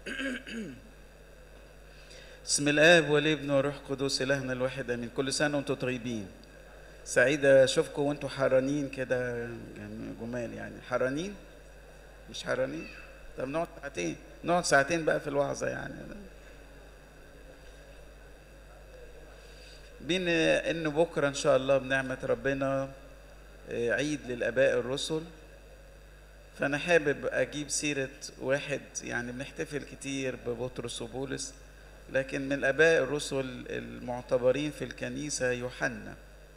بسم الاب والابن والروح القدس الهنا الواحد امين كل سنه وانتم طيبين سعيد اشوفكم وانتم حرانين كده يعني جمال يعني حرانين مش حرانين طب نقعد ساعتين نقعد ساعتين بقى في الوعظه يعني بين ان بكره ان شاء الله بنعمه ربنا آه، عيد للاباء الرسل فانا حابب اجيب سيره واحد يعني بنحتفل كتير ببطرس وبولس لكن من الاباء الرسل المعتبرين في الكنيسه يوحنا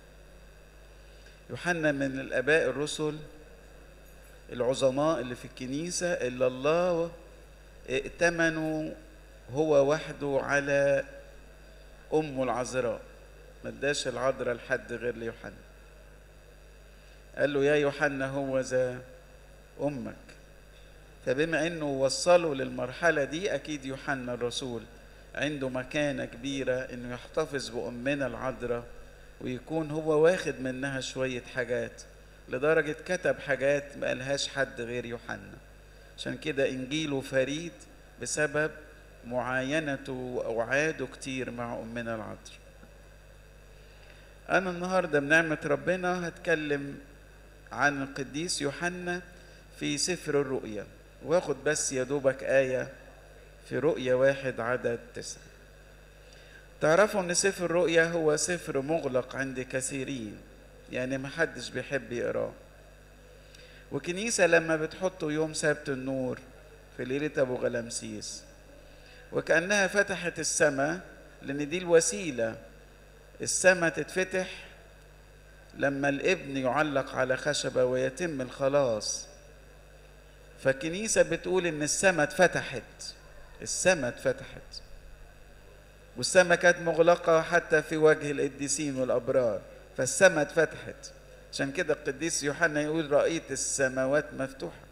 يوحنا من الاباء الرسل العظماء اللي في الكنيسه اللي الله ائتمنوا هو وحده على امه العذراء ما اداش العذراء لحد غير ليوحنا قال له يا يوحنا هو ذا امك فبما انه وصلوا للمرحله دي اكيد يوحنا الرسول عنده مكانه كبيره انه يحتفظ بامنا العذراء ويكون هو واخد منها شويه حاجات لدرجه كتب حاجات ما قالهاش حد غير يوحنا عشان كده انجيله فريد بسبب معاينته واوعاده كتير مع امنا العذراء انا النهارده بنعمه ربنا هتكلم عن القديس يوحنا في سفر الرؤيا واخد بس يا دوبك آية في رؤيا واحد عدد تسعة تعرفوا ان سفر الرؤيا هو سفر مغلق عند كثيرين يعني ما حدش بيحب يقراه وكنيسة لما بتحطه يوم سبت النور في ليلة أبو غلمسيس وكأنها فتحت السماء لأن دي الوسيلة السماء تتفتح لما الابن يعلق على خشبة ويتم الخلاص فالكنيسة بتقول إن السماء اتفتحت السماء اتفتحت والسماء كانت مغلقة حتى في وجه القديسين والأبرار فالسماء اتفتحت عشان كده القديس يوحنا يقول رأيت السماوات مفتوحة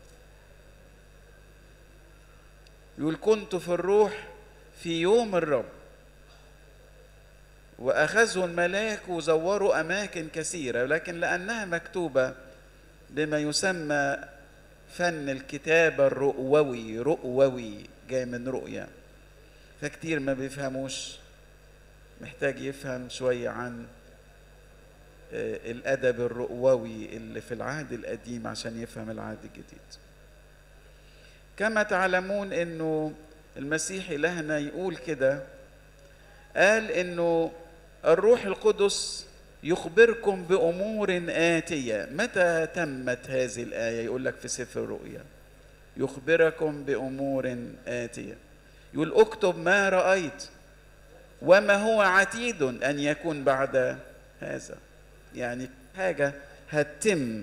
يقول كنت في الروح في يوم الرب وأخذوا الملاك وزوروا أماكن كثيرة لكن لأنها مكتوبة بما يسمى فن الكتابة الرؤوي رؤوي جاي من رؤيا فكتير ما بيفهموش محتاج يفهم شوية عن آه، الأدب الرؤوي اللي في العهد القديم عشان يفهم العهد الجديد كما تعلمون انه المسيح إلهنا يقول كده قال انه الروح القدس يخبركم بأمور آتية متى تمت هذه الآية يقول لك في سفر الرؤيا يخبركم بأمور آتية يقول اكتب ما رأيت وما هو عتيد أن يكون بعد هذا يعني حاجة هتتم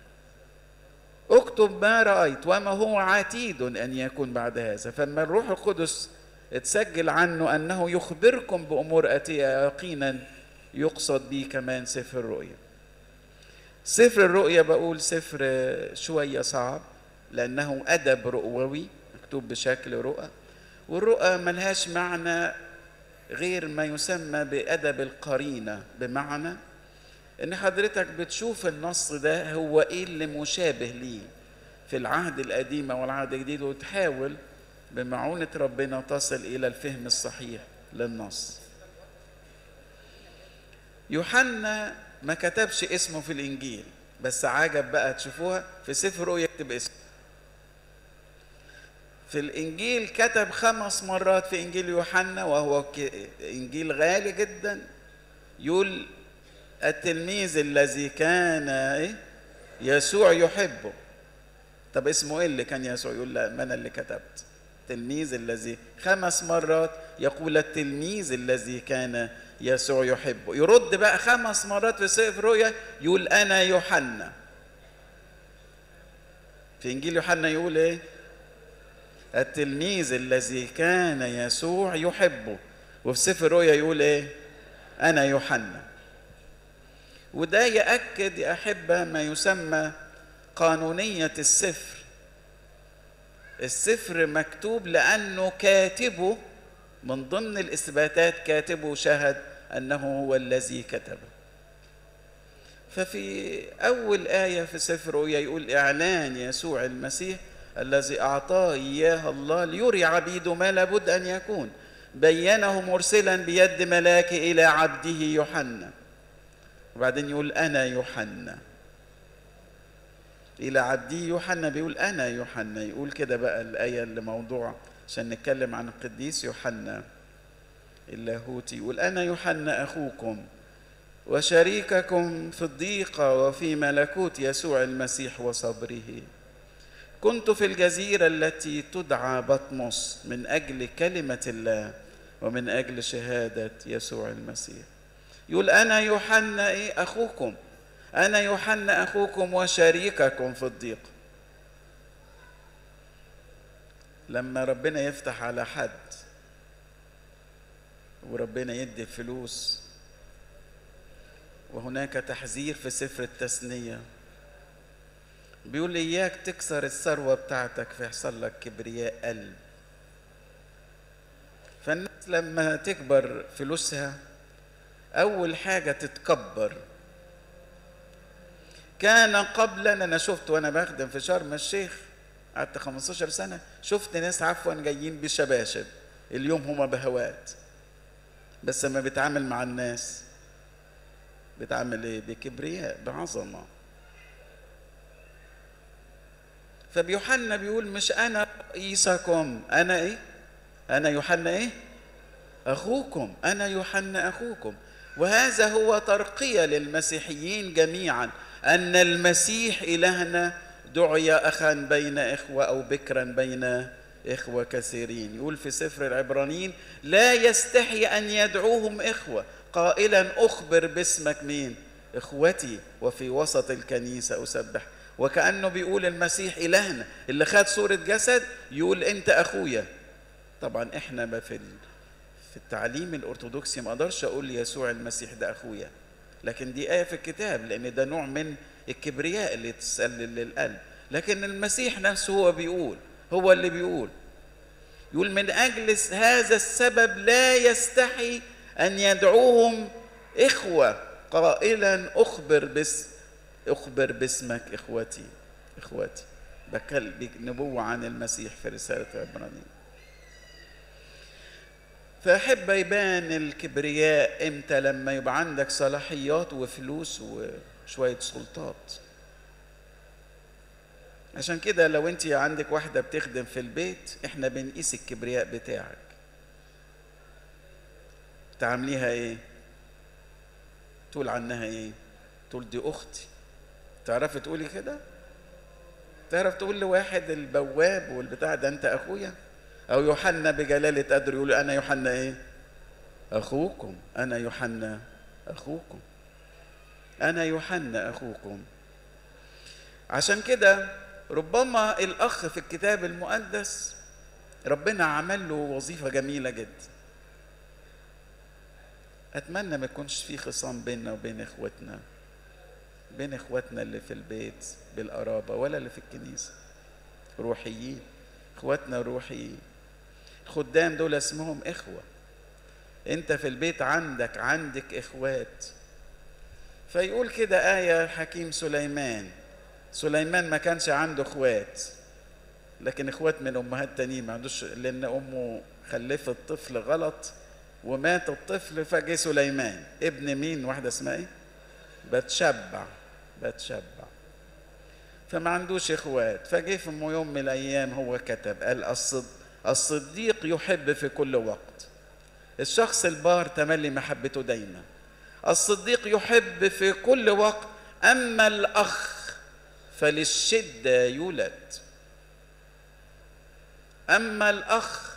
اكتب ما رأيت وما هو عتيد أن يكون بعد هذا فما الروح القدس اتسجل عنه أنه يخبركم بأمور آتية يقينا يقصد به كمان سفر الرؤيا سفر الرؤيا بقول سفر شوية صعب لأنه أدب رؤوي مكتوب بشكل رؤى والرؤى ملهاش معنى غير ما يسمى بأدب القرينة بمعنى إن حضرتك بتشوف النص ده هو إيه اللي مشابه ليه في العهد القديم والعهد الجديد وتحاول بمعونة ربنا تصل إلى الفهم الصحيح للنص يوحنا ما كتبش اسمه في الانجيل بس عجب بقى تشوفوها في سفر رؤيا يكتب اسمه في الانجيل كتب خمس مرات في انجيل يوحنا وهو ك- انجيل غالي جدا يقول التلميذ الذي كان إيه؟ يسوع يحبه طب اسمه ايه اللي كان يسوع يقول لا ما انا اللي كتبت التلميذ الذي خمس مرات يقول التلميذ الذي كان يسوع يحبه يرد بقى خمس مرات في سفر رؤيا يقول انا يوحنا في انجيل يوحنا يقول ايه التلميذ الذي كان يسوع يحبه وفي سفر رؤيا يقول ايه انا يوحنا وده ياكد يا احبه ما يسمى قانونيه السفر السفر مكتوب لانه كاتبه من ضمن الاثباتات كاتبه شهد انه هو الذي كتبه ففي اول ايه في سفر رؤيا يقول اعلان يسوع المسيح الذي أعطاه إياها الله ليري عبيده ما لابد أن يكون بينه مرسلا بيد ملاك إلى عبده يوحنا وبعدين يقول أنا يوحنا إلى عبده يوحنا بيقول أنا يوحنا يقول كده بقى الآية اللي موضوع عشان نتكلم عن القديس يوحنا اللاهوتي يقول أنا يوحنا أخوكم وشريككم في الضيقة وفي ملكوت يسوع المسيح وصبره كنت في الجزيرة التي تدعى بطمس من أجل كلمة الله ومن أجل شهادة يسوع المسيح يقول أنا يوحنا إيه أخوكم أنا يوحنا أخوكم وشريككم في الضيق لما ربنا يفتح على حد وربنا يدي فلوس وهناك تحذير في سفر التثنية بيقول إياك تكسر الثروة بتاعتك فيحصل لك كبرياء قلب فالناس لما تكبر فلوسها أول حاجة تتكبر كان قبلا أنا شفت وأنا بخدم في شرم الشيخ قعدت 15 سنة شفت ناس عفوا جايين بشباشب اليوم هما بهوات بس لما بيتعامل مع الناس بيتعامل ايه بكبرياء بعظمه فبيوحنا بيقول مش انا رئيسكم انا ايه انا يوحنا ايه اخوكم انا يوحنا اخوكم وهذا هو ترقيه للمسيحيين جميعا ان المسيح الهنا دعي اخا بين اخوه او بكرا بين اخوه كثيرين يقول في سفر العبرانيين لا يستحي ان يدعوهم اخوه قائلا اخبر باسمك مين اخوتي وفي وسط الكنيسه اسبح وكانه بيقول المسيح الهنا اللي خد صوره جسد يقول انت اخويا طبعا احنا ما في في التعليم الارثوذكسي ما اقدرش اقول يسوع المسيح ده اخويا لكن دي ايه في الكتاب لان ده نوع من الكبرياء اللي تسلل للقلب لكن المسيح نفسه هو بيقول هو اللي بيقول يقول من اجل هذا السبب لا يستحي ان يدعوهم اخوه قائلا اخبر بس اخبر باسمك اخوتي اخوتي بكل نبوة عن المسيح في رسالة العبرانيين فأحب يبان الكبرياء إمتى لما يبقى عندك صلاحيات وفلوس وشوية سلطات عشان كده لو انت عندك واحدة بتخدم في البيت احنا بنقيس الكبرياء بتاعك تعامليها ايه تقول عنها ايه تقول دي اختي تعرفي تقولي كده تعرف تقول لواحد البواب والبتاع ده انت اخويا او يوحنا بجلالة قدر يقول انا يوحنا ايه اخوكم انا يوحنا اخوكم انا يوحنا اخوكم عشان كده ربما الاخ في الكتاب المقدس ربنا عمل له وظيفه جميله جدا اتمنى ما يكونش في خصام بيننا وبين اخوتنا بين اخواتنا اللي في البيت بالقرابه ولا اللي في الكنيسه روحيين اخواتنا الروحيين الخدام دول اسمهم اخوه انت في البيت عندك عندك اخوات فيقول كده آية حكيم سليمان سليمان ما كانش عنده اخوات لكن اخوات من امهات تانيين ما عندوش لان امه خلفت طفل غلط ومات الطفل فجه سليمان ابن مين واحده اسمها ايه بتشبع بتشبع فما عندوش اخوات فجه في يوم من الايام هو كتب قال الصد الصديق يحب في كل وقت الشخص البار تملي محبته دايما الصديق يحب في كل وقت اما الاخ فللشده يولد اما الاخ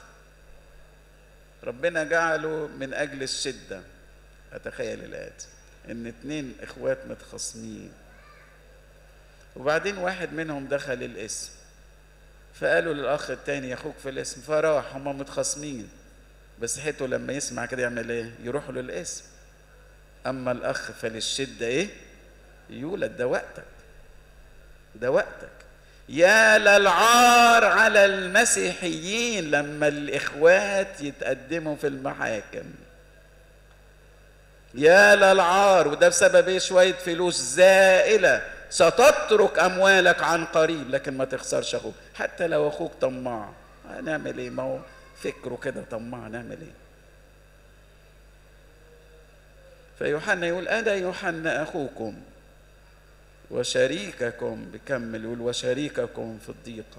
ربنا جعله من اجل الشده اتخيل الاتي ان اتنين اخوات متخاصمين وبعدين واحد منهم دخل الاسم فقالوا للاخ التاني يا اخوك في الاسم فراح هما متخاصمين بس حيته لما يسمع كده يعمل ايه يروح له الاسم اما الاخ فللشده ايه يولد ده وقتك ده وقتك يا للعار على المسيحيين لما الاخوات يتقدموا في المحاكم يا للعار وده بسبب ايه شويه فلوس زائله ستترك اموالك عن قريب لكن ما تخسرش اخوك حتى لو اخوك طماع هنعمل ايه ما هو فكره كده طماع نعمل ايه فيوحنا يقول انا يوحنا اخوكم وشريككم بكمل يقول وشريككم في الضيقه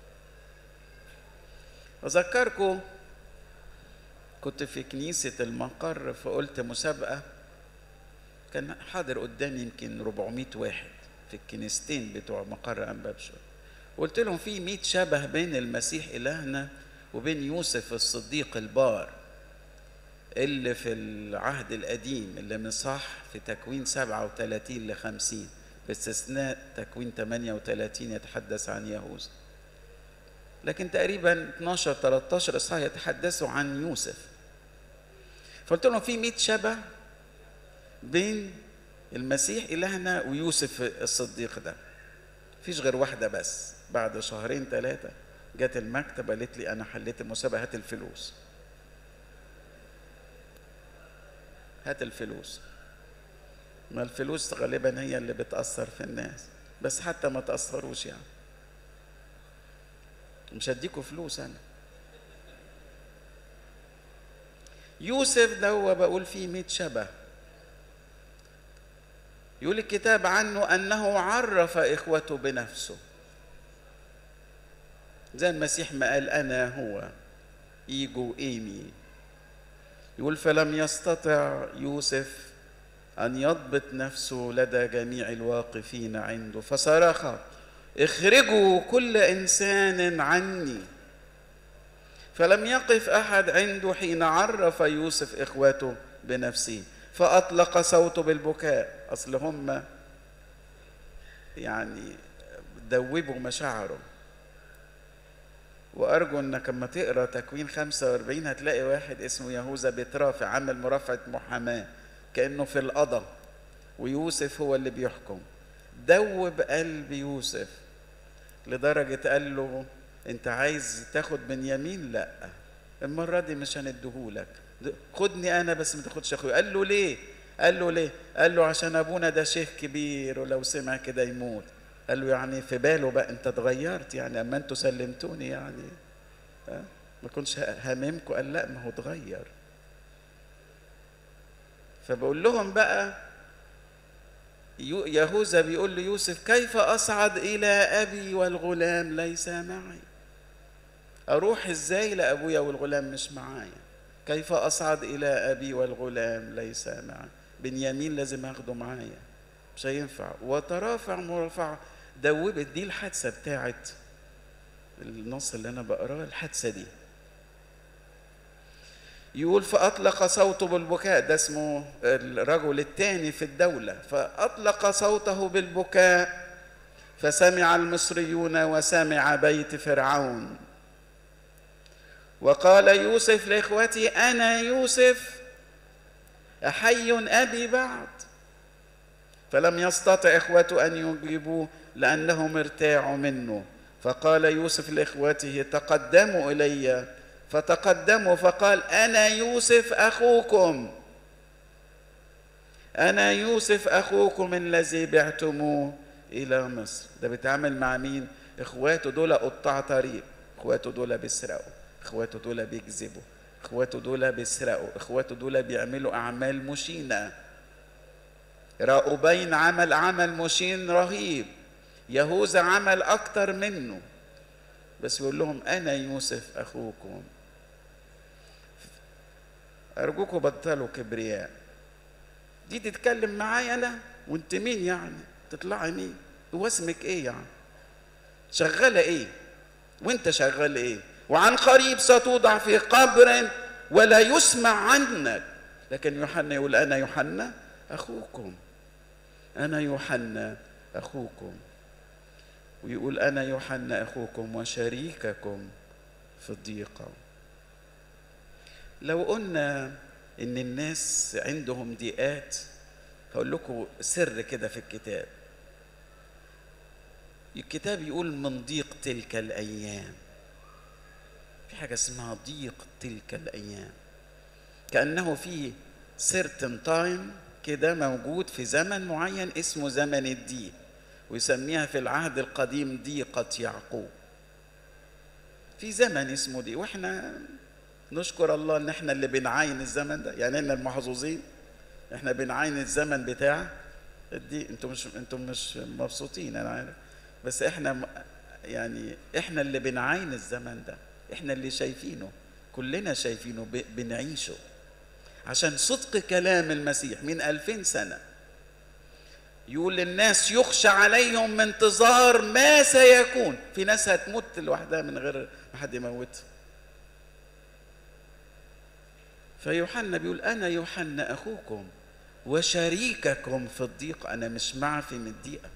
اذكركم كنت في كنيسه المقر فقلت مسابقه كان حاضر قدامي يمكن 400 واحد في الكنيستين بتوع مقر أنبابشر قلت لهم في 100 شبه بين المسيح إلهنا وبين يوسف الصديق البار اللي في العهد القديم اللي مصح في تكوين 37 ل 50 باستثناء تكوين 38 يتحدث عن يهوذا لكن تقريبا 12 13 اصحاح يتحدثوا عن يوسف فقلت لهم في 100 شبه بين المسيح إلهنا ويوسف الصديق ده فيش غير واحدة بس بعد شهرين ثلاثة جت المكتب قالت لي أنا حليت المسابقة هات الفلوس هات الفلوس ما الفلوس غالبا هي اللي بتأثر في الناس بس حتى ما تأثروش يعني مش هديكوا فلوس أنا يوسف ده هو بقول فيه 100 شبه يقول الكتاب عنه انه عرف اخوته بنفسه زي المسيح ما قال انا هو ايجو ايمي يقول فلم يستطع يوسف ان يضبط نفسه لدى جميع الواقفين عنده فصرخ اخرجوا كل انسان عني فلم يقف احد عنده حين عرف يوسف اخوته بنفسه فأطلق صوته بالبكاء أصل هم يعني دوبوا مشاعره وأرجو إنك لما تقرأ تكوين 45 هتلاقي واحد اسمه يهوذا بيترافع عمل مرافعة محاماة كأنه في القضاء ويوسف هو اللي بيحكم دوب قلب يوسف لدرجة قال له أنت عايز تاخد بنيامين؟ لأ المرة دي مش هنديهولك خدني انا بس ما تاخدش اخويا قال له ليه قال له ليه قال له عشان ابونا ده شيخ كبير ولو سمع كده يموت قال له يعني في باله بقى انت اتغيرت يعني اما انتوا سلمتوني يعني ها ما كنتش هاممكم قال لا ما هو اتغير فبقول لهم بقى يهوذا بيقول ليوسف كيف اصعد الى ابي والغلام ليس معي اروح ازاي لابويا والغلام مش معايا كيف أصعد إلى أبي والغلام ليس معي بنيامين لازم أخده معايا مش هينفع وترافع مرافعة دوبت دي الحادثة بتاعت النص اللي أنا بقراه الحادثة دي يقول فأطلق صوته بالبكاء ده اسمه الرجل الثاني في الدولة فأطلق صوته بالبكاء فسمع المصريون وسمع بيت فرعون وقال يوسف لاخوتي انا يوسف احي ابي بعد فلم يستطع اخوته ان يجيبوه لانهم ارتاعوا منه فقال يوسف لاخوته تقدموا الي فتقدموا فقال انا يوسف اخوكم انا يوسف اخوكم الذي بعتموه الى مصر ده بيتعامل مع مين اخواته دول قطاع طريق اخواته دول بيسرقوا اخواته دول بيكذبوا اخواته دول بيسرقوا اخواته دول بيعملوا اعمال مشينه راؤوبين عمل عمل مشين رهيب يهوذا عمل اكتر منه بس يقول لهم انا يوسف اخوكم ارجوكم بطلوا كبرياء دي تتكلم معايا لا وانت مين يعني تطلعي مين هو اسمك ايه يعني شغاله ايه وانت شغال ايه وعن قريب ستوضع في قبر ولا يسمع عنك لكن يوحنا يقول انا يوحنا اخوكم انا يوحنا اخوكم ويقول انا يوحنا اخوكم وشريككم في الضيقه لو قلنا ان الناس عندهم ضيقات هقول لكم سر كده في الكتاب الكتاب يقول من ضيق تلك الايام في حاجه اسمها ضيق تلك الايام كانه في سيرتن تايم كده موجود في زمن معين اسمه زمن الضيق ويسميها في العهد القديم ضيقه يعقوب في زمن اسمه دي واحنا نشكر الله ان احنا اللي بنعاين الزمن ده يعني احنا المحظوظين احنا بنعاين الزمن بتاع دي انتوا مش انتوا مش مبسوطين انا عارف بس احنا م- يعني احنا اللي بنعاين الزمن ده احنا اللي شايفينه كلنا شايفينه ب- بنعيشه عشان صدق كلام المسيح من ألفين سنة يقول للناس يخشى عليهم من انتظار ما سيكون في ناس هتموت لوحدها من غير ما حد يموتها فيوحنا بيقول أنا يوحنا أخوكم وشريككم في الضيق أنا مش معفي من الضيقة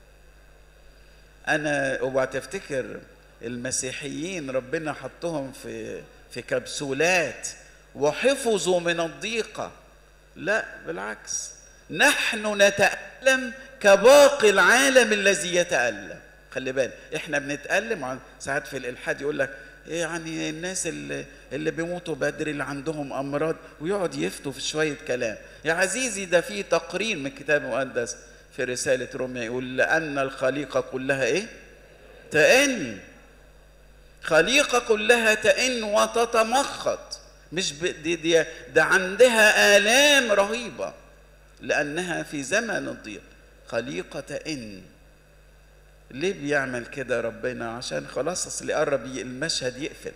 أنا اوعى تفتكر المسيحيين ربنا حطهم في في كبسولات وحفظوا من الضيقة لا بالعكس نحن نتألم كباقي العالم الذي يتألم خلي بالك احنا بنتألم عن ساعات في الإلحاد يقول لك إيه يعني الناس اللي اللي بيموتوا بدري اللي عندهم أمراض ويقعد يفتوا في شوية كلام يا عزيزي ده في تقرير من الكتاب المقدس في رسالة روميا يقول لأن الخليقة كلها إيه؟ تئن خليقة كلها تئن وتتمخط مش ب... دي, دي ده عندها آلام رهيبة لأنها في زمن الضيق خليقة تئن ليه بيعمل كده ربنا عشان خلاص اصل قرب ي- المشهد يقفل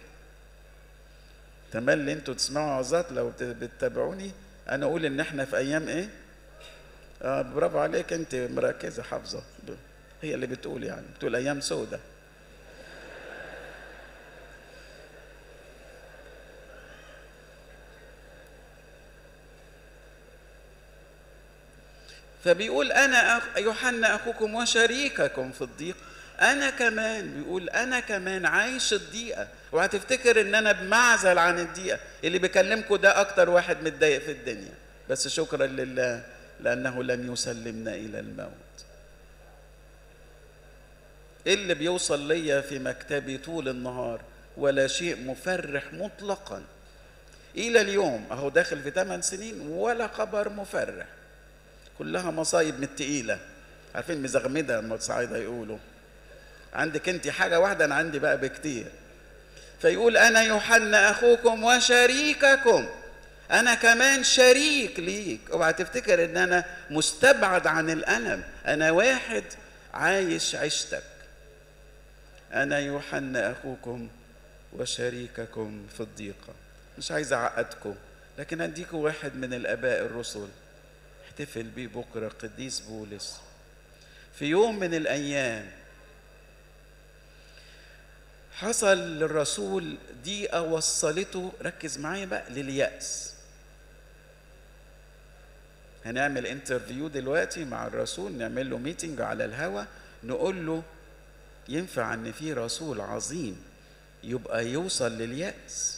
تملي انتوا تسمعوا عظات لو بت- بتتابعوني انا اقول ان احنا في ايام ايه اه برافو عليك انت مركزه حافظه هي اللي بتقول يعني بتقول ايام سودة فبيقول انا أخ... يوحنا اخوكم وشريككم في الضيق انا كمان بيقول انا كمان عايش الضيقه وهتفتكر ان انا بمعزل عن الضيقه اللي بيكلمكم ده اكتر واحد متضايق في الدنيا بس شكرا لله لانه لم يسلمنا الى الموت إيه اللي بيوصل ليا في مكتبي طول النهار ولا شيء مفرح مطلقا الى اليوم اهو داخل في 8 سنين ولا خبر مفرح كلها مصايب من التقيلة عارفين مزغمدة لما الصعايدة يقولوا عندك انت حاجة واحدة أنا عندي بقى بكتير فيقول أنا يوحنا أخوكم وشريككم أنا كمان شريك ليك اوعى تفتكر إن أنا مستبعد عن الألم أنا واحد عايش عشتك أنا يوحنا أخوكم وشريككم في الضيقة مش عايز أعقدكم لكن أديكم واحد من الآباء الرسل احتفل بيه بكرة قديس بولس في يوم من الأيام حصل للرسول ضيقة وصلته ركز معايا بقى لليأس هنعمل انترفيو دلوقتي مع الرسول نعمل له ميتنج على الهوا نقول له ينفع ان في رسول عظيم يبقى يوصل لليأس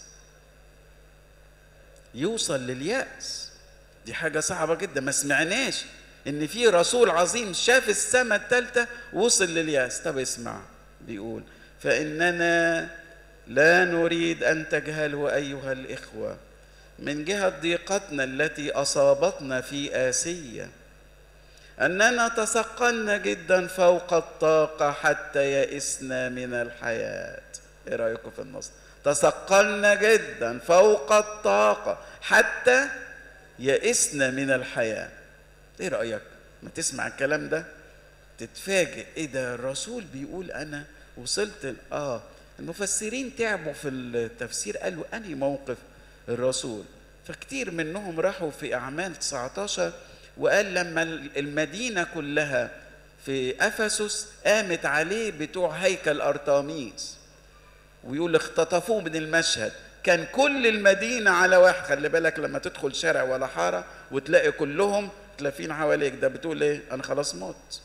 يوصل لليأس دي حاجة صعبة جدا ما سمعناش ان في رسول عظيم شاف السماء الثالثة وصل للياس طب اسمع بيقول فإننا لا نريد أن تجهلوا أيها الإخوة من جهة ضيقتنا التي أصابتنا في آسيا أننا تثقلنا جدا فوق الطاقة حتى يئسنا من الحياة إيه رأيكم في النص تثقلنا جدا فوق الطاقة حتى يئسنا من الحياة ايه رأيك ما تسمع الكلام ده تتفاجئ ايه ده الرسول بيقول انا وصلت اه المفسرين تعبوا في التفسير قالوا انهي موقف الرسول فكتير منهم راحوا في اعمال 19 وقال لما المدينة كلها في افسس قامت عليه بتوع هيكل ارتاميس ويقول اختطفوه من المشهد كان كل المدينة على واحد خلي بالك لما تدخل شارع ولا حارة وتلاقي كلهم تلافين حواليك ده بتقول ايه انا خلاص مت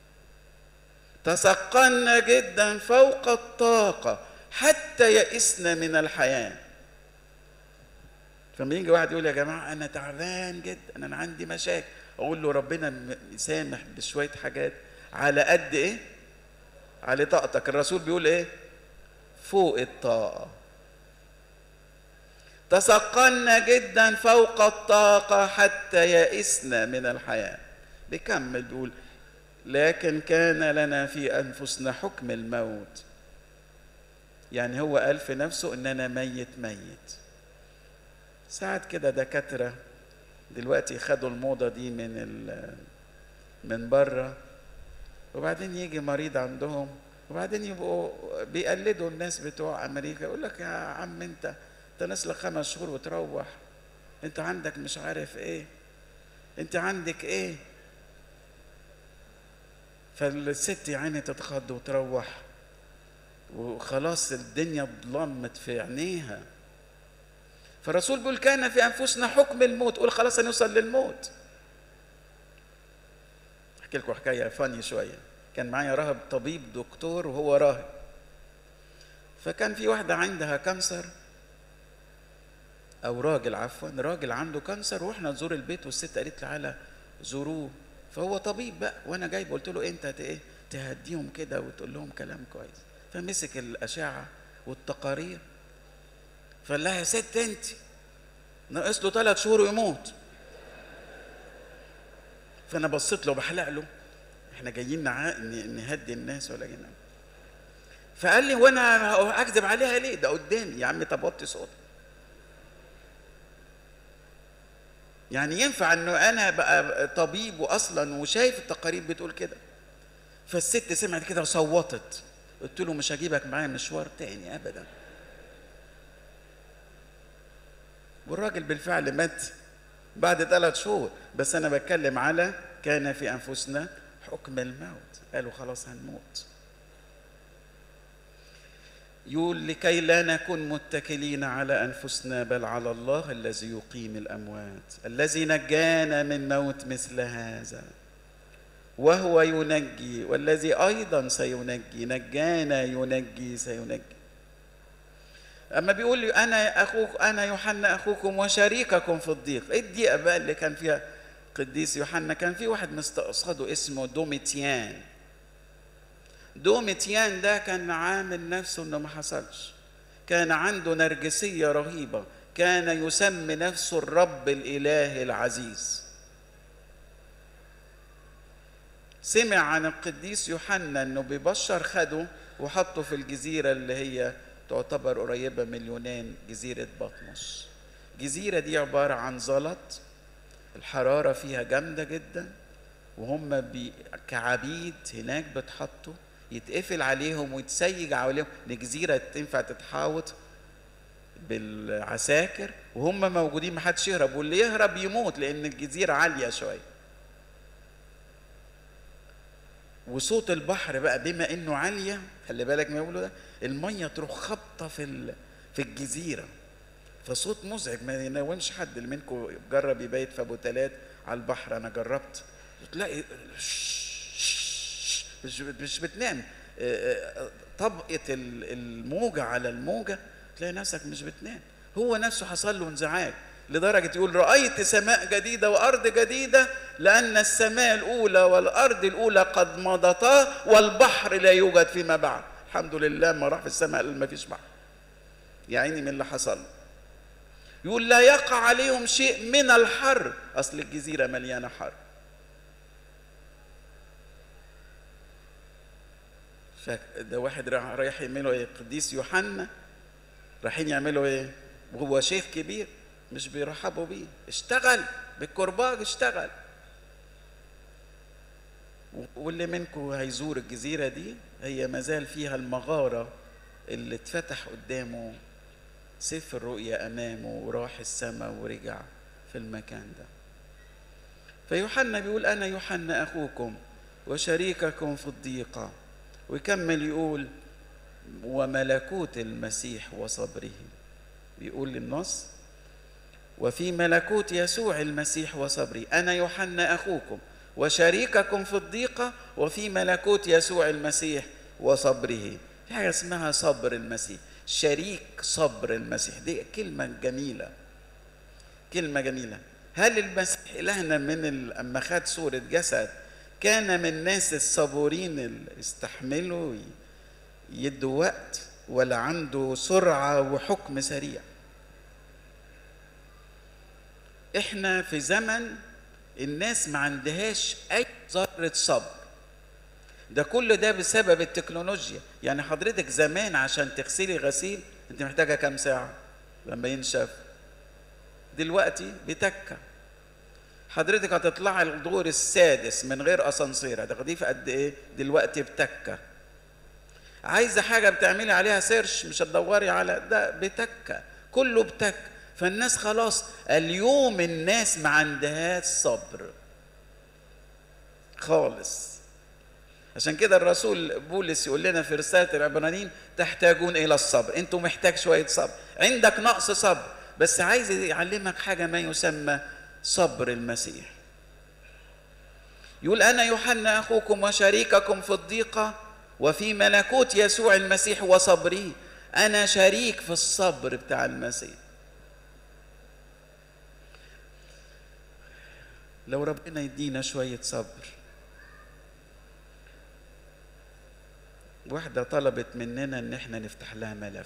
تثقلنا جدا فوق الطاقة حتى يئسنا من الحياة فلما يجي واحد يقول يا جماعة أنا تعبان جدا أنا عندي مشاكل أقول له ربنا سامح بشوية حاجات على قد إيه؟ على طاقتك الرسول بيقول إيه؟ فوق الطاقة تثقلنا جدا فوق الطاقة حتى يئسنا من الحياة بيكمل بيقول لكن كان لنا في أنفسنا حكم الموت يعني هو قال في نفسه ان انا ميت ميت ساعات كده دكاتره دلوقتي خدوا الموضه دي من ال من بره وبعدين يجي مريض عندهم وبعدين يبقوا بيقلدوا الناس بتوع امريكا يقول لك يا عم انت انت ناس لك خمس شهور وتروح انت عندك مش عارف ايه انت عندك ايه فالست يا عيني تتخض وتروح وخلاص الدنيا ضلمت في عينيها فالرسول بيقول كان في انفسنا حكم الموت قول خلاص هنوصل للموت احكي لكم حكايه فاني شويه كان معايا راهب طبيب دكتور وهو راهب فكان في واحده عندها كانسر او راجل عفوا راجل عنده كانسر واحنا نزور البيت والست قالت لي تعالى زوروه فهو طبيب بقى وانا جايب قلت له انت ايه تهديهم كده وتقول لهم كلام كويس فمسك الاشعه والتقارير فقال لها يا ست انت ناقص له ثلاث شهور ويموت فانا بصيت له بحلق له احنا جايين نع... نهدي الناس ولا جايين فقال لي وانا اكذب عليها ليه ده قدامي يا عم طب وطي صوتك يعني ينفع انه انا بقى طبيب واصلا وشايف التقارير بتقول كده فالست سمعت كده وصوتت قلت له مش هجيبك معايا مشوار تاني ابدا والراجل بالفعل مات بعد ثلاث شهور بس انا بتكلم على كان في انفسنا حكم الموت قالوا خلاص هنموت يقول لكي لا نكون متكلين على انفسنا بل على الله الذي يقيم الاموات الذي نجانا من موت مثل هذا وهو ينجي والذي ايضا سينجي نجانا ينجي سينجي اما بيقول لي انا اخوك انا يوحنا اخوكم وشريككم في الضيق ايه الضيقه بقى اللي كان فيها قديس يوحنا كان في واحد مستقصده اسمه دوميتيان دوميتيان ده كان عامل نفسه انه ما حصلش كان عنده نرجسيه رهيبه كان يسمي نفسه الرب الاله العزيز سمع عن القديس يوحنا انه ببشر خده وحطه في الجزيره اللي هي تعتبر قريبه من اليونان جزيره بطمس الجزيره دي عباره عن زلط الحراره فيها جامده جدا وهم بي كعبيد هناك بتحطوا يتقفل عليهم ويتسيج عليهم الجزيره تنفع تتحاوط بالعساكر وهم موجودين ما حدش يهرب واللي يهرب يموت لان الجزيره عاليه شويه وصوت البحر بقى بما انه عاليه خلي بالك ما بيقولوا ده الميه تروح خبطه في في الجزيره فصوت مزعج ما ينومش حد اللي منكم جرب يبيت في ابو تلات على البحر انا جربت تلاقي مش مش بتنام طبقه الموجه على الموجه تلاقي نفسك مش بتنام هو نفسه حصل له انزعاج لدرجة يقول رأيت سماء جديدة وأرض جديدة لأن السماء الأولى والأرض الأولى قد مضتا والبحر لا يوجد فيما بعد الحمد لله ما راح في السماء ما فيش بحر يا عيني من اللي حصل يقول لا يقع عليهم شيء من الحر أصل الجزيرة مليانة حر فده واحد رايح يعملوا ايه قديس يوحنا رايحين يعملوا ايه وهو شيخ كبير مش بيرحبوا بيه اشتغل بالكرباج اشتغل واللي منكم هيزور الجزيرة دي هي مازال فيها المغارة اللي اتفتح قدامه سيف الرؤيا أمامه وراح السماء ورجع في المكان ده فيوحنا بيقول أنا يوحنا أخوكم وشريككم في الضيقة ويكمل يقول وملكوت المسيح وصبره بيقول للنص وفي ملكوت يسوع المسيح وصبري أنا يوحنا أخوكم وشريككم في الضيقة وفي ملكوت يسوع المسيح وصبره في حاجة اسمها صبر المسيح شريك صبر المسيح دي كلمة جميلة كلمة جميلة هل المسيح إلهنا من أما خد صورة جسد كان من الناس الصبورين اللي يستحملوا يدوا وقت ولا عنده سرعة وحكم سريع احنا في زمن الناس ما عندهاش اي ذره صبر ده كل ده بسبب التكنولوجيا يعني حضرتك زمان عشان تغسلي غسيل انت محتاجه كام ساعه لما ينشف دلوقتي بتكه حضرتك هتطلعي الدور السادس من غير اسانسير هتاخديه في قد ايه دلوقتي بتكه عايزه حاجه بتعملي عليها سيرش مش هتدوري على ده بتكه كله بتك فالناس خلاص اليوم الناس ما عندهاش صبر خالص عشان كده الرسول بولس يقول لنا في رسالة العبرانيين تحتاجون إلى الصبر أنتوا محتاج شوية صبر عندك نقص صبر بس عايز يعلمك حاجة ما يسمى صبر المسيح يقول أنا يوحنا أخوكم وشريككم في الضيقة وفي ملكوت يسوع المسيح وصبره أنا شريك في الصبر بتاع المسيح لو ربنا يدينا شوية صبر واحدة طلبت مننا إن إحنا نفتح لها ملف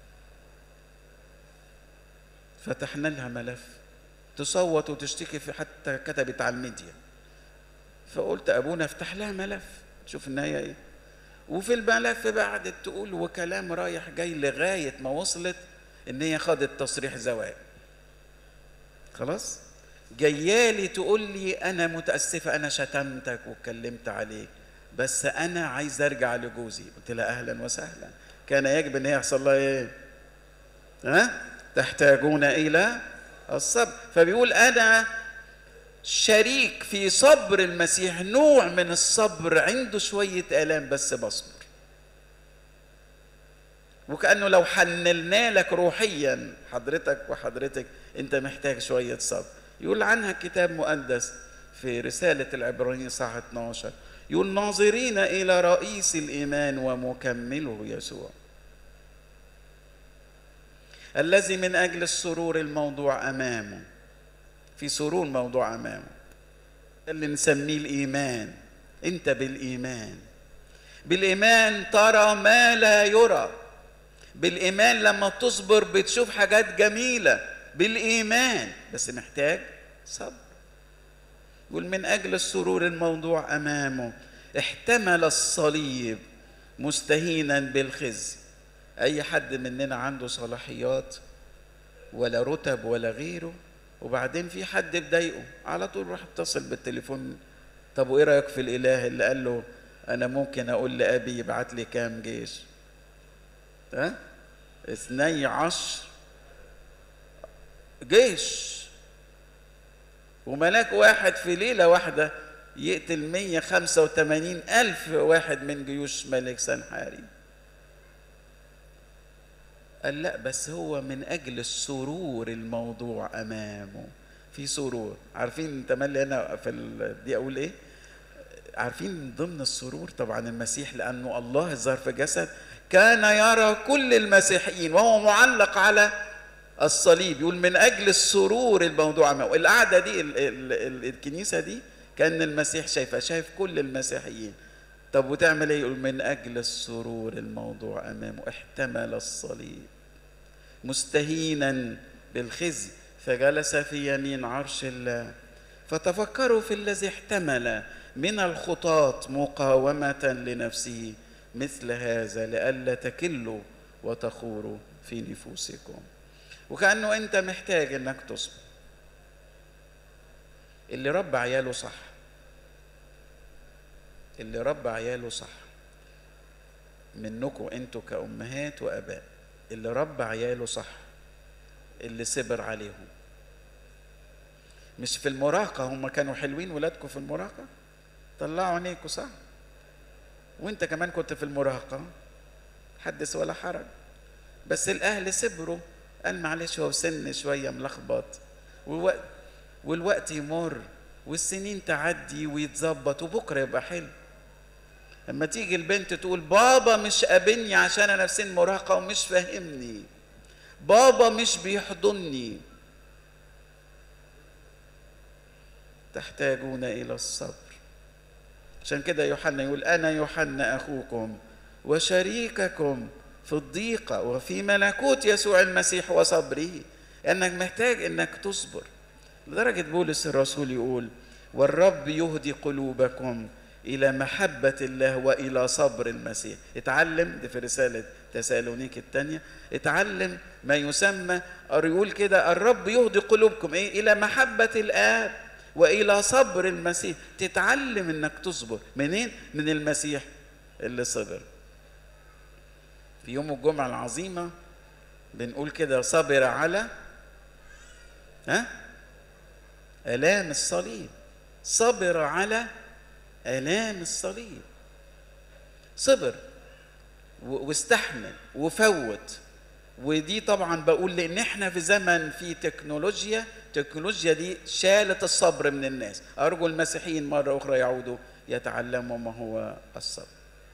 فتحنا لها ملف تصوت وتشتكي في حتى كتبت على الميديا فقلت أبونا افتح لها ملف شوف النهاية إيه وفي الملف بعدت تقول وكلام رايح جاي لغاية ما وصلت إن هي خدت تصريح زواج خلاص جيالي تقول لي أنا متأسفة أنا شتمتك واتكلمت عليك بس انا عايز ارجع لجوزي قلت لها اهلا وسهلا كان يجب ان هي يحصل لها ايه ها تحتاجون الى الصبر فبيقول انا شريك في صبر المسيح نوع من الصبر عنده شويه الام بس بصبر وكانه لو حنلنا لك روحيا حضرتك وحضرتك انت محتاج شويه صبر يقول عنها كتاب مقدس في رساله العبرانيين صح 12 يقول ناظرين الى رئيس الايمان ومكمله يسوع الذي من اجل السرور الموضوع امامه في سرور موضوع امامه اللي نسميه الايمان انت بالايمان بالايمان ترى ما لا يرى بالايمان لما تصبر بتشوف حاجات جميله بالايمان بس محتاج صبر يقول من اجل السرور الموضوع امامه احتمل الصليب مستهينا بالخزي اي حد مننا عنده صلاحيات ولا رتب ولا غيره وبعدين في حد بضايقه على طول راح اتصل بالتليفون طب وايه رايك في الاله اللي قال له انا ممكن اقول لابي يبعت لي كام جيش ها اثني عشر جيش وملاك واحد في ليلة واحدة يقتل 185 ألف واحد من جيوش ملك سنحاري قال لا بس هو من أجل السرور الموضوع أمامه في سرور عارفين تملي أنا في دي أقول إيه عارفين ضمن السرور طبعا المسيح لأنه الله الظاهر في جسد كان يرى كل المسيحيين وهو معلق على الصليب يقول من اجل السرور الموضوع امامه القعده دي ال ال ال الكنيسه دي كان المسيح شايفها شايف كل المسيحيين طب وتعمل ايه يقول من اجل السرور الموضوع امامه احتمل الصليب مستهينا بالخزي فجلس في يمين عرش الله فتفكروا في الذي احتمل من الخطاة مقاومة لنفسه مثل هذا لئلا تكلوا وتخوروا في نفوسكم وكأنه أنت محتاج إنك تصبر اللي ربى عياله صح اللي ربى عياله صح منكم انتوا كأمهات وآباء اللي ربى عياله صح اللي صبر عليهم مش في المراهقة هم كانوا حلوين ولادكم في المراهقة طلعوا عينيكوا صح وانت كمان كنت في المراهقة حدث ولا حرج بس الأهل صبروا قال معلش هو سن شويه ملخبط والوقت والوقت يمر والسنين تعدي ويتظبط وبكره يبقى حلو لما تيجي البنت تقول بابا مش قابلني عشان انا في سن مراهقه ومش فاهمني بابا مش بيحضني تحتاجون الى الصبر عشان كده يوحنا يقول انا يوحنا اخوكم وشريككم في الضيقة وفي ملكوت يسوع المسيح وصبره انك محتاج انك تصبر لدرجة بولس الرسول يقول والرب يهدي قلوبكم إلى محبة الله وإلى صبر المسيح اتعلم دي في رسالة تسالونيك الثانية اتعلم ما يسمى يقول كده الرب يهدي قلوبكم ايه إلى محبة الآب وإلى صبر المسيح تتعلم إنك تصبر منين؟ من المسيح اللي صبر في يوم الجمعة العظيمة بنقول كده صبر على ها آلام الصليب صبر على آلام الصليب صبر واستحمل وفوت ودي طبعا بقول لان احنا في زمن في تكنولوجيا التكنولوجيا دي شالت الصبر من الناس ارجو المسيحيين مره اخرى يعودوا يتعلموا ما هو الصبر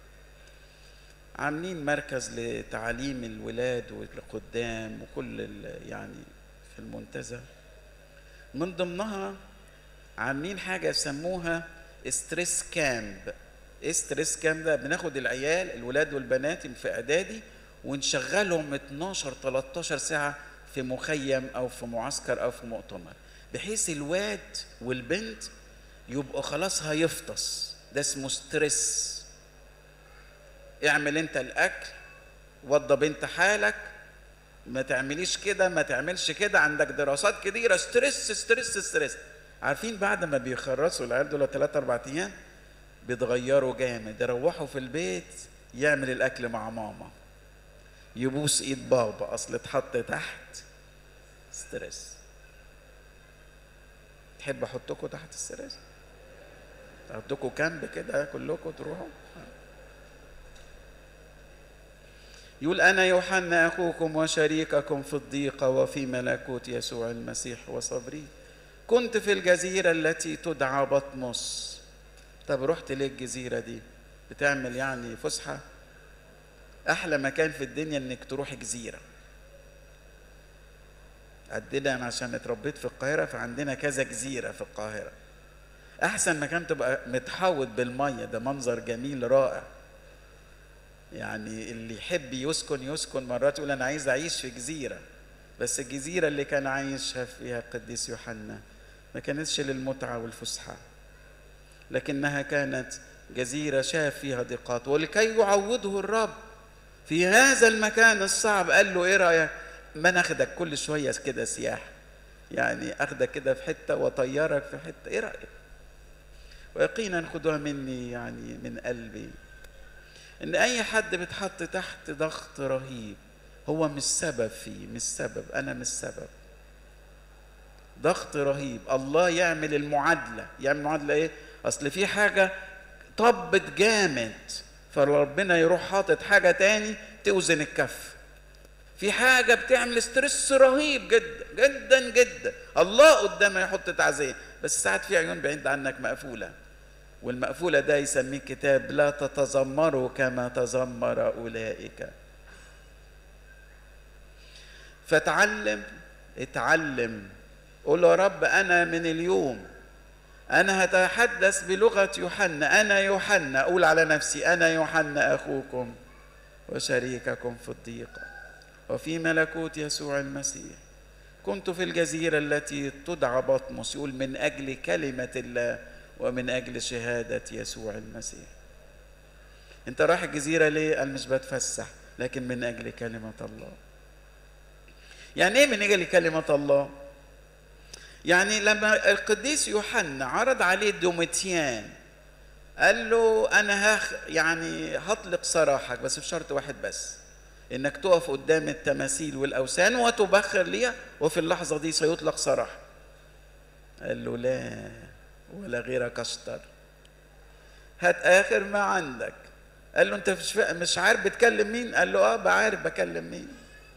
عاملين مركز لتعليم الولاد والقدام وكل يعني في المنتزه من ضمنها عاملين حاجه يسموها ستريس كامب ستريس كامب ده بناخد العيال الولاد والبنات في اعدادي ونشغلهم 12 13 ساعه في مخيم او في معسكر او في مؤتمر بحيث الواد والبنت يبقوا خلاص هيفطس ده اسمه ستريس اعمل انت الاكل وضب انت حالك ما تعمليش كده ما تعملش كده عندك دراسات كتيره ستريس ستريس ستريس عارفين بعد ما بيخرسوا العيال دول 3 4 ايام بيتغيروا جامد يروحوا في البيت يعمل الاكل مع ماما يبوس ايد بابا اصل اتحط تحت ستريس تحب احطكم تحت ستريس احطكم كامب كده كلكم تروحوا يقول انا يوحنا اخوكم وشريككم في الضيقه وفي ملكوت يسوع المسيح وصبري كنت في الجزيره التي تدعى بطمس طب رحت ليه الجزيره دي بتعمل يعني فسحه احلى مكان في الدنيا انك تروح جزيره عندنا انا عشان اتربيت في القاهره فعندنا كذا جزيره في القاهره احسن مكان تبقى متحوط بالميه ده منظر جميل رائع يعني اللي يحب يسكن يسكن مرات يقول انا عايز اعيش في جزيره بس الجزيره اللي كان عايشها فيها القديس يوحنا ما كانتش للمتعه والفسحه لكنها كانت جزيره شاف فيها ضيقات ولكي يعوضه الرب في هذا المكان الصعب قال له ايه رايك ما ناخدك كل شويه كده سياحه يعني اخدك كده في حته واطيرك في حته ايه رايك ويقينا خدوها مني يعني من قلبي ان اي حد بيتحط تحت ضغط رهيب هو مش سبب فيه مش سبب انا مش سبب ضغط رهيب الله يعمل المعادله يعمل معادله ايه اصل في حاجه طبت جامد فربنا يروح حاطط حاجه تاني توزن الكف في حاجه بتعمل ستريس رهيب جدا جدا جدا الله قدامها يحط تعزيه بس ساعات في عيون بعيد عنك مقفوله والمقفولة ده يسميه كتاب لا تتذمروا كما تذمر أولئك فتعلم اتعلم قول يا رب أنا من اليوم أنا هتحدث بلغة يوحنا أنا يوحنا أقول على نفسي أنا يوحنا أخوكم وشريككم في الضيقة وفي ملكوت يسوع المسيح كنت في الجزيرة التي تدعى بطمس يقول من أجل كلمة الله ومن أجل شهادة يسوع المسيح أنت رايح الجزيرة ليه؟ قال مش بتفسح لكن من أجل كلمة الله يعني إيه من أجل كلمة الله؟ يعني لما القديس يوحنا عرض عليه دوميتيان قال له أنا هخ يعني هطلق سراحك بس بشرط واحد بس إنك تقف قدام التماثيل والأوثان وتبخر ليها وفي اللحظة دي سيطلق سراح قال له لا ولا غيرك اشطر هات اخر ما عندك قال له انت مش مش عارف بتكلم مين قال له اه بعارف بكلم مين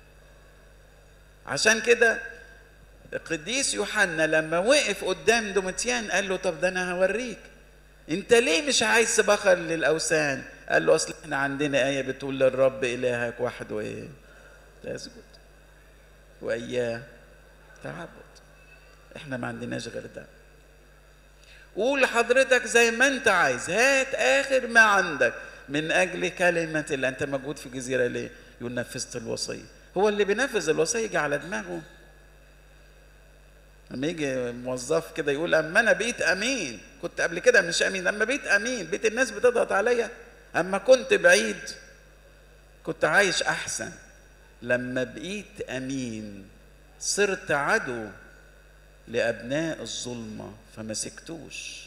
عشان كده القديس يوحنا لما وقف قدام دومتيان قال له طب ده انا هوريك انت ليه مش عايز تبخر للاوثان قال له اصل احنا عندنا ايه بتقول للرب الهك وحده ايه تسجد واياه تعبد احنا ما عندناش غير ده قول لحضرتك زي ما انت عايز هات اخر ما عندك من اجل كلمه اللي انت موجود في جزيره ليه يقول نفذت الوصيه هو اللي بينفذ الوصيه يجي على دماغه لما يجي موظف كده يقول اما انا بقيت امين كنت قبل كده مش امين اما بقيت امين بقيت الناس بتضغط عليا اما كنت بعيد كنت عايش احسن لما بقيت امين صرت عدو لابناء الظلمه فما سكتوش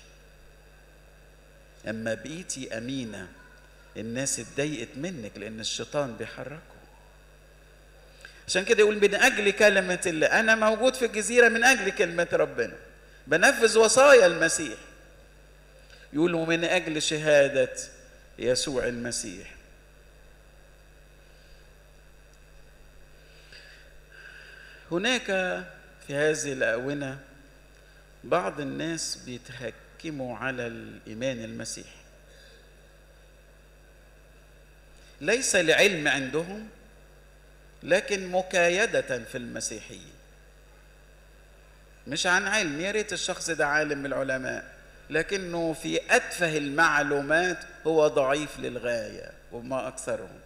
اما بقيتي امينه الناس اتضايقت منك لان الشيطان بيحركه عشان كده يقول من اجل كلمه الله انا موجود في الجزيره من اجل كلمه ربنا بنفذ وصايا المسيح يقول ومن اجل شهاده يسوع المسيح هناك في هذه الاونه بعض الناس بيتهكموا على الايمان المسيحي ليس لعلم عندهم لكن مكايدة في المسيحية مش عن علم يا ريت الشخص ده عالم من العلماء لكنه في أتفه المعلومات هو ضعيف للغاية وما أكثرهم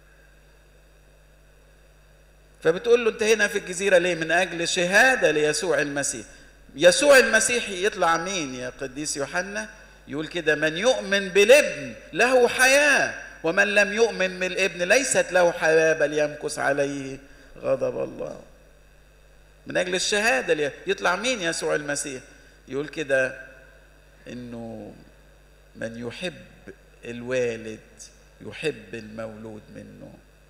فبتقول له أنت هنا في الجزيرة ليه من أجل شهادة ليسوع المسيح يسوع المسيح يطلع مين يا قديس يوحنا يقول كده من يؤمن بالابن له حياه ومن لم يؤمن بالابن ليست له حياة بل يمكث عليه غضب الله من أجل الشهادة يطلع مين يسوع المسيح يقول كده إنه من يحب الوالد يحب المولود منه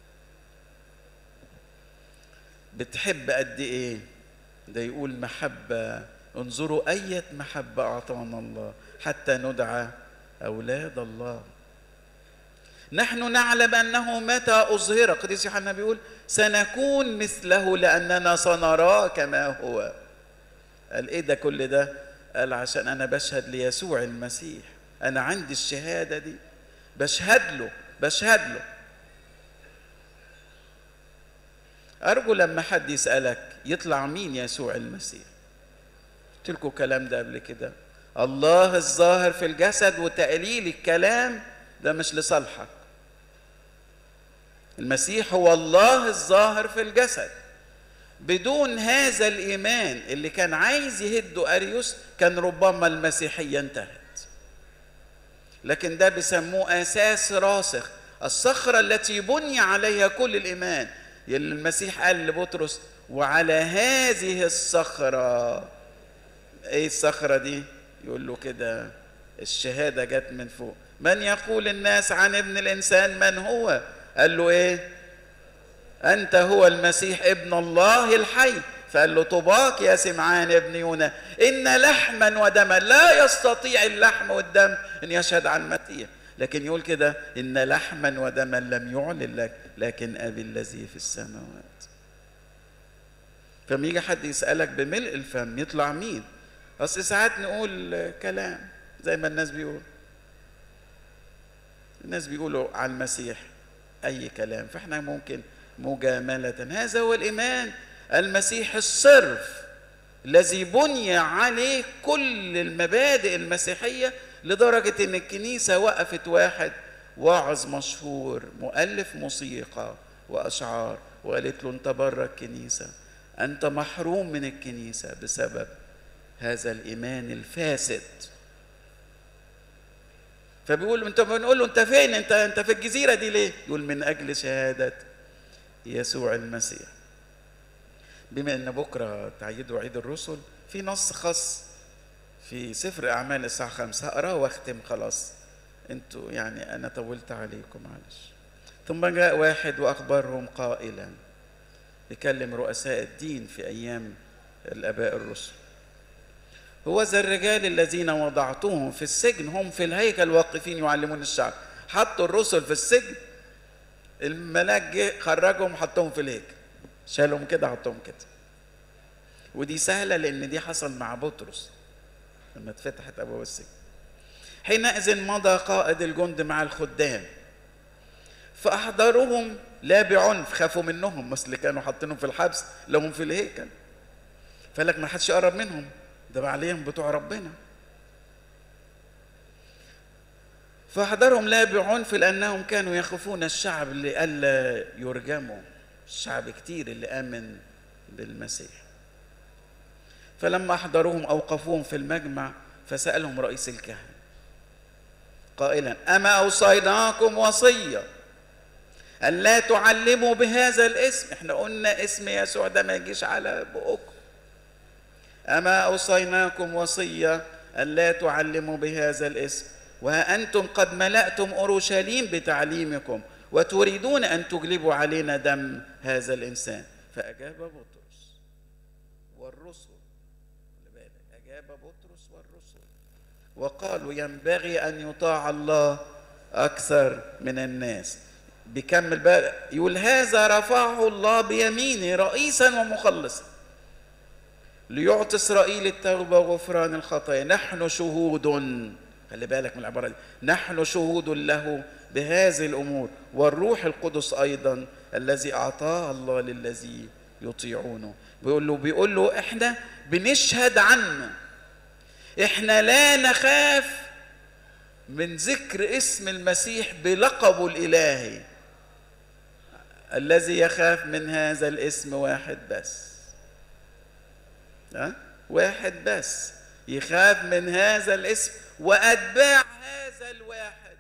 بتحب قد إيه ده يقول محبة انظروا أية محبة أعطانا الله حتى ندعى أولاد الله نحن نعلم انه متى اظهر قديس يوحنا بيقول سنكون مثله لاننا سنراه كما هو قال ايه ده كل ده قال عشان انا بشهد ليسوع المسيح انا عندي الشهاده دي بشهد له بشهد له ارجو لما حد يسالك يطلع مين يسوع المسيح قلت لكم الكلام ده قبل كده الله الظاهر في الجسد وتقليل الكلام ده مش لصالحك المسيح هو الله الظاهر في الجسد بدون هذا الايمان اللي كان عايز يهده اريوس كان ربما المسيحيه انتهت لكن ده بيسموه اساس راسخ الصخره التي بني عليها كل الايمان يلي المسيح قال لبطرس وعلى هذه الصخره ايه الصخره دي يقول له كده الشهاده جت من فوق من يقول الناس عن ابن الانسان من هو قال له ايه انت هو المسيح ابن الله الحي فقال له طباك يا سمعان ابن يونا ان لحما ودما لا يستطيع اللحم والدم ان يشهد عن المسيح لكن يقول كده ان لحما ودما لم يعلن لك لكن ابي الذي في السماوات فما يجي حد يسالك بملء الفم يطلع مين اصل ساعات نقول كلام زي ما الناس بيقول الناس بيقولوا على المسيح اي كلام فاحنا ممكن مجامله هذا هو الايمان المسيح الصرف الذي بني عليه كل المبادئ المسيحيه لدرجه ان الكنيسه وقفت واحد واعظ مشهور مؤلف موسيقى واشعار وقالت له انت بره الكنيسه انت محروم من الكنيسه بسبب هذا الايمان الفاسد فبيقول انت بنقول له انت فين انت انت في الجزيره دي ليه يقول من اجل شهاده يسوع المسيح بما ان بكره تعيدوا عيد الرسل في نص خاص في سفر اعمال الساعه خمسة هقراه واختم خلاص انتوا يعني انا طولت عليكم معلش ثم جاء واحد واخبرهم قائلا يكلم رؤساء الدين في ايام الاباء الرسل هو ذا الرجال الذين وضعتهم في السجن هم في الهيكل واقفين يعلمون الشعب حطوا الرسل في السجن الملاك جه خرجهم حطهم في الهيكل شالهم كده حطهم كده ودي سهلة لأن دي حصل مع بطرس لما اتفتحت أبواب السجن حينئذ مضى قائد الجند مع الخدام فأحضرهم لا بعنف خافوا منهم بس اللي كانوا حاطينهم في الحبس لهم في الهيكل فقال ما حدش يقرب منهم ده عليهم بتوع ربنا فأحضرهم لا بعنف لأنهم كانوا يخافون الشعب لئلا يرجموا الشعب كتير اللي آمن بالمسيح فلما أحضروهم أوقفوهم في المجمع فسألهم رئيس الكهنة قائلا أما أوصيناكم وصية ألا تعلموا بهذا الاسم احنا قلنا اسم يسوع ده ما يجيش على بقكم أما أوصيناكم وصية ألا تعلموا بهذا الاسم وها أنتم قد ملأتم أورشليم بتعليمكم وتريدون أن تجلبوا علينا دم هذا الإنسان فأجاب بطرس والرسل أجاب بطرس والرسل وقالوا ينبغي أن يطاع الله أكثر من الناس بيكمل بقى يقول هذا رفعه الله بيمينه رئيسا ومخلصا ليعطي اسرائيل التوبه وغفران الخطايا نحن شهود خلي بالك من العباره دي نحن شهود له بهذه الامور والروح القدس ايضا الذي اعطاه الله للذي يطيعونه بيقول له بيقول له احنا بنشهد عنه احنا لا نخاف من ذكر اسم المسيح بلقبه الالهي الذي يخاف من هذا الاسم واحد بس أه؟ واحد بس يخاف من هذا الاسم واتباع هذا الواحد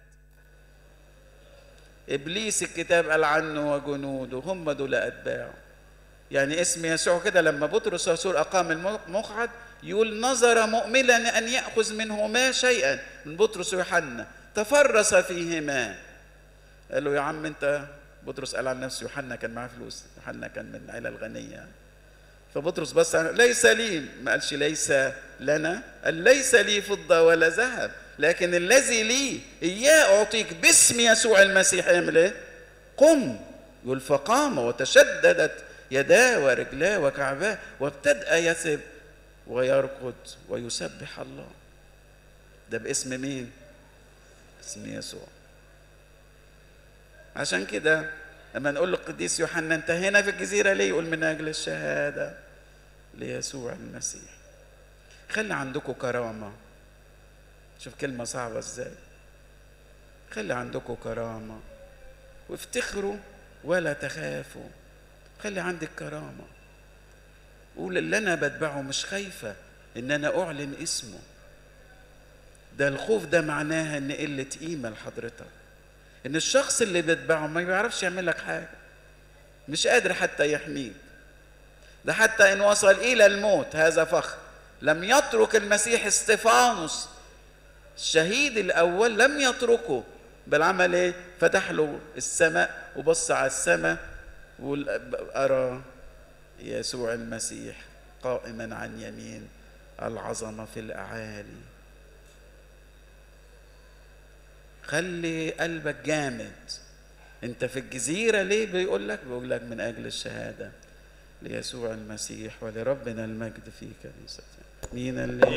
ابليس الكتاب قال عنه وجنوده هم دول اتباعه يعني اسم يسوع كده لما بطرس الرسول اقام المقعد يقول نظر مؤملا ان ياخذ منهما شيئا من بطرس ويوحنا تفرس فيهما قال له يا عم انت بطرس قال عن نفسه يوحنا كان معاه فلوس يوحنا كان من العيله الغنيه فبطرس بس ليس لي ما قالش ليس لنا قال ليس لي فضه ولا ذهب لكن الذي لي اياه اعطيك باسم يسوع المسيح يعمل ايه؟ قم يقول فقام وتشددت يداه ورجلاه وكعباه وابتدأ يثب ويركض ويسبح الله ده باسم مين؟ اسم يسوع عشان كده لما نقول للقديس يوحنا انت هنا في الجزيره ليه يقول من اجل الشهاده ليسوع المسيح خلي عندكم كرامه شوف كلمه صعبه ازاي خلي عندكم كرامه وافتخروا ولا تخافوا خلي عندك كرامه قول اللي انا بتبعه مش خايفه ان انا اعلن اسمه ده الخوف ده معناها ان قله قيمه لحضرتك ان الشخص اللي بيتبعه ما بيعرفش يعمل لك حاجه مش قادر حتى يحميك ده حتى ان وصل الى الموت هذا فخر لم يترك المسيح استفانوس الشهيد الاول لم يتركه بل عمل ايه فتح له السماء وبص على السماء وقال ارى يسوع المسيح قائما عن يمين العظمه في الاعالي خلي قلبك جامد انت في الجزيره ليه بيقول لك بيقول لك من اجل الشهاده ليسوع المسيح ولربنا المجد في كنيسته مين اللي